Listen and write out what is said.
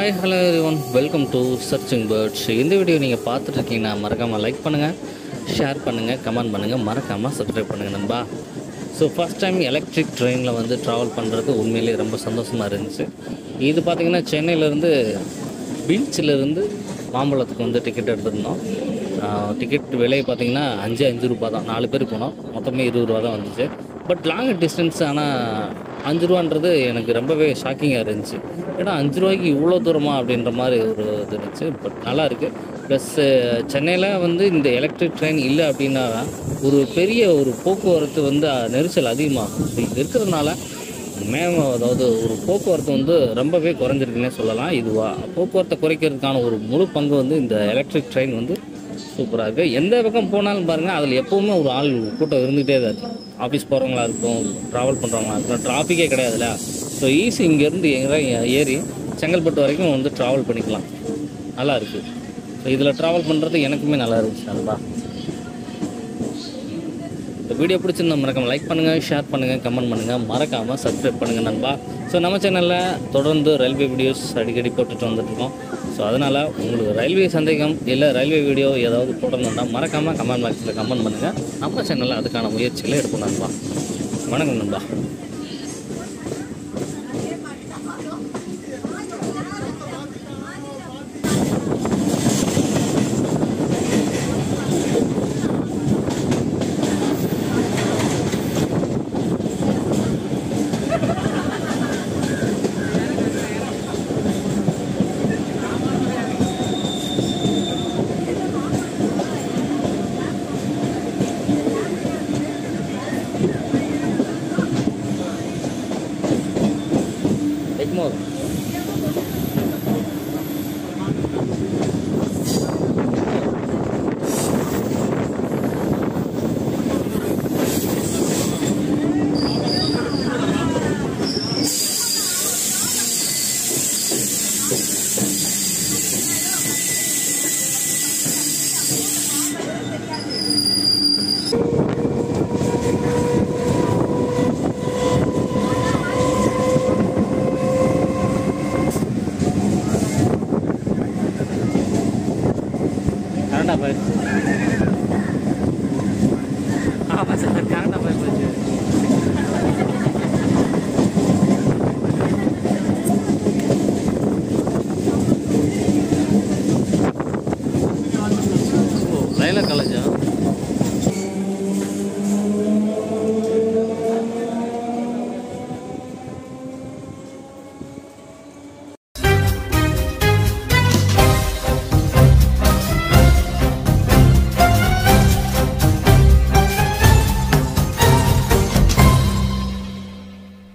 hi hello one welcome to searching birds இந்த video நீங்கள் பார்த்துட்டு இருக்கீங்கன்னா மறக்காமல் லைக் பண்ணுங்கள் ஷேர் பண்ணுங்கள் கமெண்ட் பண்ணுங்கள் மறக்காமல் சப்ஸ்கிரைப் பண்ணுங்கள் நண்பா ஸோ ஃபஸ்ட் டைம் எலக்ட்ரிக் ட்ரெயினில் வந்து ட்ராவல் பண்ணுறது உண்மையிலேயே ரொம்ப சந்தோஷமாக இருந்துச்சு இது பார்த்திங்கன்னா சென்னையிலேருந்து பீச்சிலேருந்து மாம்பழத்துக்கு வந்து டிக்கெட் எடுத்திருந்தோம் டிக்கெட் விலை பார்த்திங்கன்னா அஞ்சு அஞ்சு ரூபா தான் நாலு பேர் போனோம் மொத்தமே இருபது ரூபா தான் வந்துச்சு பட் லாங் டிஸ்டன்ஸ் ஆனால் அஞ்சு ரூபான்றது எனக்கு ரொம்பவே ஷாக்கிங்காக இருந்துச்சு ஏன்னா அஞ்சு ரூபாய்க்கு இவ்வளோ தூரமா அப்படின்ற மாதிரி ஒரு இது இருந்துச்சு பட் நல்லா இருக்குது ப்ளஸ் சென்னையில் வந்து இந்த எலக்ட்ரிக் ட்ரெயின் இல்லை அப்படின்னா ஒரு பெரிய ஒரு போக்குவரத்து வந்து அஹ், நெரிசல் அதிகமாகும் So, இது இருக்கிறதுனால மேம் அதாவது ஒரு போக்குவரத்து வந்து ரொம்பவே குறைஞ்சிருக்குன்னே சொல்லலாம் இதுவா போக்குவரத்தை குறைக்கிறதுக்கான ஒரு முழு பங்கு வந்து இந்த எலக்ட்ரிக் ட்ரெயின் வந்து சூப்பராக இருக்குது எந்த பக்கம் போனாலும் பாருங்கள் அதில் எப்போவுமே ஒரு ஆள் கூட்டம் இருந்துகிட்டே தான் இருக்குது ஆஃபீஸ் போகிறவங்களா இருக்கட்டும் ட்ராவல் பண்ணுறவங்களா இருக்கட்டும் டிராஃபிக்கே கிடையாதுல்ல ஸோ ஈஸி இங்கேருந்து எங்கே ஏறி செங்கல்பட்டு வரைக்கும் வந்து ட்ராவல் பண்ணிக்கலாம் நல்லா இருக்குது ஸோ இதில் ட்ராவல் பண்ணுறது எனக்குமே நல்லா இருந்துச்சு நண்பா இந்த வீடியோ பிடிச்சிருந்தா மறக்காம லைக் பண்ணுங்கள் ஷேர் பண்ணுங்கள் கமெண்ட் பண்ணுங்கள் மறக்காமல் சப்ஸ்கிரைப் பண்ணுங்கள் நண்பா ஸோ நம்ம சேனலில் தொடர்ந்து ரயில்வே வீடியோஸ் அடிக்கடி போட்டுட்டு வந்துட்டுருக்கோம் ஸோ அதனால் உங்களுக்கு ரயில்வே சந்தேகம் இல்லை ரயில்வே வீடியோ ஏதாவது போடணுன்னா மறக்காமல் கமெண்ட் பாக்ஸில் கமெண்ட் பண்ணுங்கள் நம்ம சேனலில் அதுக்கான முயற்சிகளை எடுப்போம் நண்பா வணக்கம் நண்பா எக்மோர் கரெக்டாக போயிடுச்சு ஆமாம் சார் கரெக்டாக போயிடுச்சு ஓ லைலா காலேஜா